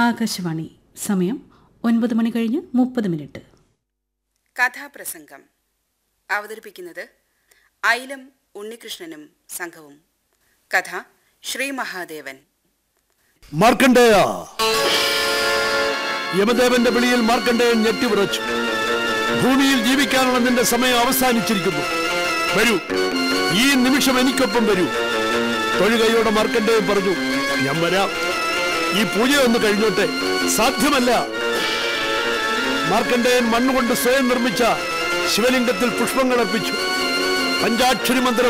ആകാശവാണി സമയം ഒൻപത് മണി കഴിഞ്ഞ് മുപ്പത് മിനിറ്റ് കഥാപ്രസംഗം അവതരിപ്പിക്കുന്നത് ഐലം ഉണ്ണികൃഷ്ണനും സംഘവും കഥ ശ്രീ മഹാദേവൻ മാർക്കണ്ഡേയ യമദേവന്റെ വിളിയിൽ മാർക്കണ്ഡേയൻ ഞെട്ടിവിറച്ചു ഭൂമിയിൽ ജീവിക്കാനുള്ള നിന്റെ സമയം അവസാനിച്ചിരിക്കുന്നു വരൂ ഈ നിമിഷം എനിക്കൊപ്പം വരൂ തൊഴുകയോടെ മാർക്കണ്ഡേയൻ പറഞ്ഞു ഞാൻ വരാം ഈ പൂജ ഒന്ന് കഴിഞ്ഞോട്ടെ സാധ്യമല്ല മാർക്കണ്ഡേയൻ മണ്ണുകൊണ്ട് സ്വയം നിർമ്മിച്ച ശിവലിംഗത്തിൽ പുഷ്പങ്ങൾ അർപ്പിച്ചു പഞ്ചാക്ഷരി മന്ത്രം